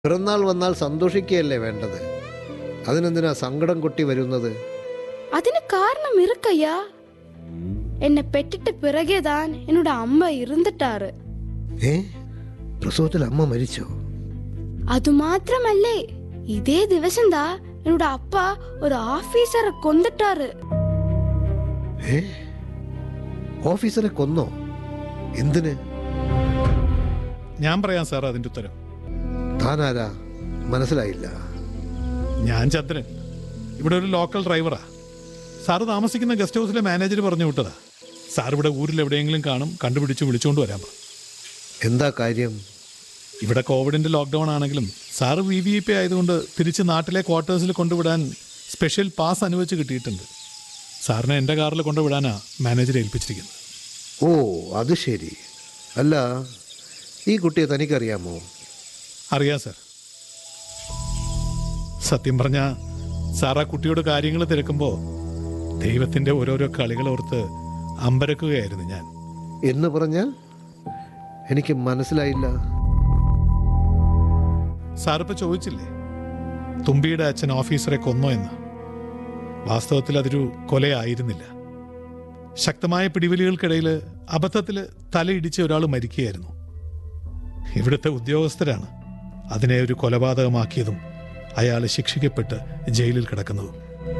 പിറന്നാൾ വന്നാൽ സന്തോഷിക്കുകയല്ലേ വേണ്ടത് അതിനെന്തിനാ സങ്കടം കൊട്ടി വരുന്നത് അതിന് காரணம் இருக்கையா என்னை பெற்றுட்டு பிறகேதான் என்னோட அம்மா இருந்துட்டாரு ഏ പ്രസവത്തിൽ അമ്മ മരിച്ചോ அது மாத்திரமல்லே இதே ദിവസംതാ என்னோட அப்பா ஒரு ஆபீசரை கொண்டுட்டாரு ഏ ഓഫീസറെ കൊന്നോ എന്തിന് ഞാൻ പറയാം സാർ അതിന്റെ ഉത്തരം താനാരാ മനസ്സിലായില്ല ഞാൻ ചന്ദ്രൻ ഇവിടെ ഒരു ലോക്കൽ ഡ്രൈവറാ സാറ് താമസിക്കുന്ന ഗസ്റ്റ് ഹൗസിലെ മാനേജർ പറഞ്ഞു വിട്ടതാ സാർ ഇവിടെ ഊരിൽ എവിടെയെങ്കിലും കാണും കണ്ടുപിടിച്ച് വിളിച്ചുകൊണ്ട് വരാൻ പറഞ്ഞു എന്താ കാര്യം ഇവിടെ കോവിഡിന്റെ ലോക്ക്ഡൗൺ ആണെങ്കിലും സാറ് വി വി പി ആയതുകൊണ്ട് തിരിച്ച് നാട്ടിലെ ക്വാർട്ടേഴ്സിൽ കൊണ്ടുവിടാൻ സ്പെഷ്യൽ പാസ് അനുവദിച്ച് കിട്ടിയിട്ടുണ്ട് സാറിനെ എൻ്റെ കാറിൽ കൊണ്ടുവിടാനാ മാനേജറെ ഏൽപ്പിച്ചിരിക്കുന്നത് ഓ അത് ശരി അല്ല ഈ കുട്ടിയെ തനിക്കറിയാമോ അറിയാം സാർ സത്യം പറഞ്ഞ സാർ ആ കുട്ടിയോട് കാര്യങ്ങൾ തിരക്കുമ്പോൾ ദൈവത്തിൻ്റെ ഓരോരോ കളികൾ ഓർത്ത് അമ്പരക്കുകയായിരുന്നു ഞാൻ എന്ന് പറഞ്ഞാൽ എനിക്ക് മനസ്സിലായില്ല സാറിപ്പോൾ ചോദിച്ചില്ലേ തുമ്പിയുടെ അച്ഛൻ ഓഫീസറെ കൊന്നോ എന്ന് വാസ്തവത്തിൽ അതൊരു കൊലയായിരുന്നില്ല ശക്തമായ പിടിവലികൾക്കിടയിൽ അബദ്ധത്തിൽ തലയിടിച്ച് ഒരാൾ മരിക്കുകയായിരുന്നു ഇവിടുത്തെ ഉദ്യോഗസ്ഥരാണ് അതിനെ ഒരു കൊലപാതകമാക്കിയതും അയാൾ ശിക്ഷിക്കപ്പെട്ട് ജയിലിൽ കിടക്കുന്നതും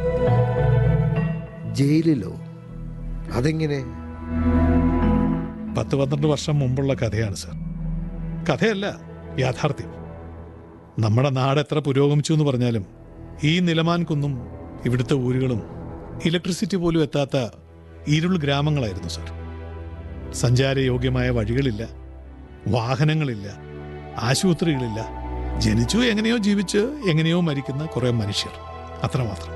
ജയിലിലോ അതെങ്ങനെ പത്ത് പന്ത്രണ്ട് വർഷം മുമ്പുള്ള കഥയാണ് സർ കഥയല്ല യാഥാർത്ഥ്യം നമ്മുടെ നാട് എത്ര പുരോഗമിച്ചു എന്ന് പറഞ്ഞാലും ഈ നിലമാൻ കുന്നും ഇവിടുത്തെ ഊരുകളും ഇലക്ട്രിസിറ്റി പോലും എത്താത്ത ഇരുൾ ഗ്രാമങ്ങളായിരുന്നു സർ സഞ്ചാരയോഗ്യമായ വഴികളില്ല വാഹനങ്ങളില്ല ആശുപത്രികളില്ല ജനിച്ചു എങ്ങനെയോ ജീവിച്ച് എങ്ങനെയോ മരിക്കുന്ന കുറെ മനുഷ്യർ അത്രമാത്രം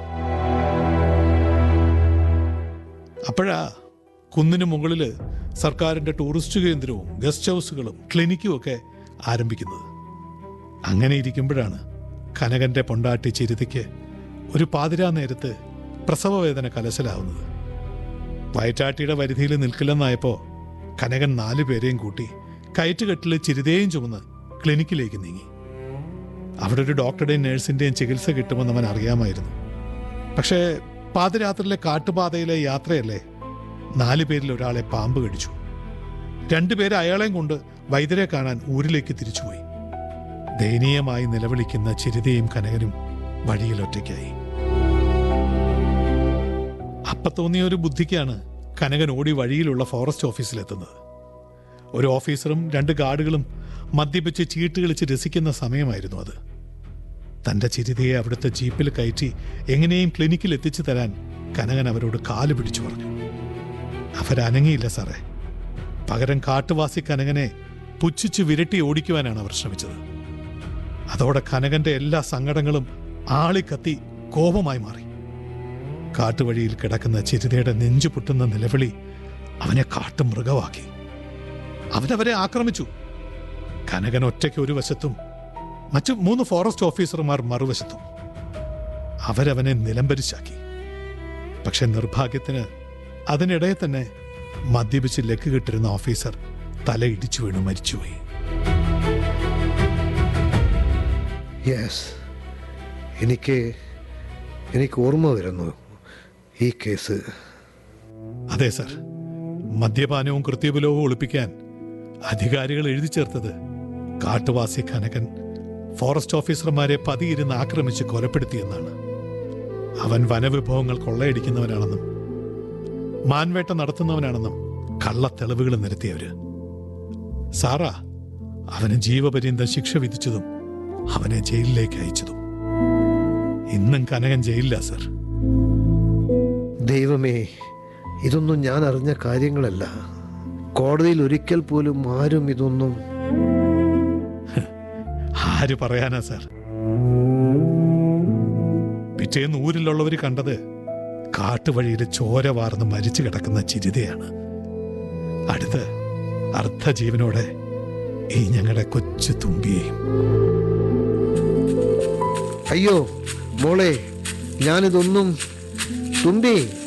അപ്പോഴാ കുന്നിന് മുകളിൽ സർക്കാരിൻ്റെ ടൂറിസ്റ്റ് കേന്ദ്രവും ഗസ്റ്റ് ഹൗസുകളും ക്ലിനിക്കും ഒക്കെ ആരംഭിക്കുന്നത് അങ്ങനെ ഇരിക്കുമ്പോഴാണ് കനകന്റെ പൊണ്ടാട്ടി ചിരുതിക്ക് ഒരു പാതിരാ നേരത്ത് പ്രസവവേദന കലശലാവുന്നത് വയറ്റാട്ടിയുടെ പരിധിയിൽ നിൽക്കില്ലെന്നായപ്പോൾ കനകൻ നാലു പേരെയും കൂട്ടി കയറ്റുകെട്ടിൽ ചിരിതയും ചുമന്ന് ക്ലിനിക്കിലേക്ക് നീങ്ങി അവിടെ ഒരു ഡോക്ടറുടെയും നഴ്സിന്റെയും ചികിത്സ കിട്ടുമെന്ന് അവൻ അറിയാമായിരുന്നു പക്ഷേ പാതിരാത്രിയിലെ കാട്ടുപാതയിലെ യാത്രയല്ലേ നാലു പേരിൽ ഒരാളെ പാമ്പ് കടിച്ചു രണ്ടുപേരെ അയാളെയും കൊണ്ട് വൈദ്യരെ കാണാൻ ഊരിലേക്ക് തിരിച്ചുപോയി ദയനീയമായി നിലവിളിക്കുന്ന ചിരിതയും കനകനും വഴിയിൽ ഒറ്റയ്ക്കായി അപ്പ തോന്നിയ ഒരു ബുദ്ധിക്കാണ് കനകൻ ഓടി വഴിയിലുള്ള ഫോറസ്റ്റ് ഓഫീസിലെത്തുന്നത് ഒരു ഓഫീസറും രണ്ട് ഗാർഡുകളും മദ്യപിച്ച് ചീട്ട് കളിച്ച് രസിക്കുന്ന സമയമായിരുന്നു അത് തന്റെ ചിരിതയെ അവിടുത്തെ ജീപ്പിൽ കയറ്റി എങ്ങനെയും ക്ലിനിക്കിൽ എത്തിച്ചു തരാൻ കനകൻ അവരോട് കാല് പിടിച്ചു പറഞ്ഞു അവരനങ്ങിയില്ല സാറേ പകരം കാട്ടുവാസി കനകനെ പുച്ഛിച്ച് വിരട്ടി ഓടിക്കുവാനാണ് അവർ ശ്രമിച്ചത് അതോടെ കനകന്റെ എല്ലാ സങ്കടങ്ങളും ആളിക്കത്തി കോപമായി മാറി കാട്ടുവഴിയിൽ കിടക്കുന്ന ചിരിതയുടെ നെഞ്ചു പൊട്ടുന്ന നിലവിളി അവനെ കാട്ടുമൃഗമാക്കി അവനവരെ ആക്രമിച്ചു കനകൻ ഒറ്റയ്ക്ക് ഒരു വശത്തും മറ്റു മൂന്ന് ഫോറസ്റ്റ് ഓഫീസർമാർ മറുവശത്തും അവരവനെ നിലംപരിശാക്കി പക്ഷെ നിർഭാഗ്യത്തിന് അതിനിടയിൽ തന്നെ മദ്യപിച്ച് ലക്ക് കിട്ടിരുന്ന ഓഫീസർ തലയിടിച്ചു വീണു മരിച്ചുപോയി യെസ് എനിക്ക് എനിക്ക് ഓർമ്മ വരുന്നു ഈ കേസ് അതെ സർ മദ്യപാനവും കൃത്യബലവും ഒളിപ്പിക്കാൻ അധികാരികൾ എഴുതി ചേർത്തത് കാട്ടുവാസി കനകൻ ഫോറസ്റ്റ് ഓഫീസർമാരെ പതിയിരുന്ന് ആക്രമിച്ച് കൊലപ്പെടുത്തിയെന്നാണ് അവൻ വനവിഭവങ്ങൾ കൊള്ളയടിക്കുന്നവനാണെന്നും മാൻവേട്ട നടത്തുന്നവനാണെന്നും കള്ളത്തെളിവുകൾ നിരത്തിയവര് സാറാ അവന് ജീവപര്യന്തം ശിക്ഷ വിധിച്ചതും അവനെ ജയിലിലേക്ക് അയച്ചതും ഇന്നും കനകൻ ജയിലില്ല സർ ദൈവമേ ഇതൊന്നും ഞാൻ അറിഞ്ഞ കാര്യങ്ങളല്ല കോടതിയിൽ ഒരിക്കൽ പോലും ആരും ഇതൊന്നും ആര് പറയാനാ സാർ പിറ്റേന്ന് ഊരിലുള്ളവർ കണ്ടത് കാട്ടുവഴിയിൽ ചോര വാർന്ന് മരിച്ചു കിടക്കുന്ന ചിരിതയാണ് അടുത്ത് അർദ്ധജീവനോടെ ഈ ഞങ്ങളുടെ കൊച്ചു തുമ്പിയെയും അയ്യോ മോളെ ഞാനിതൊന്നും തുമ്പി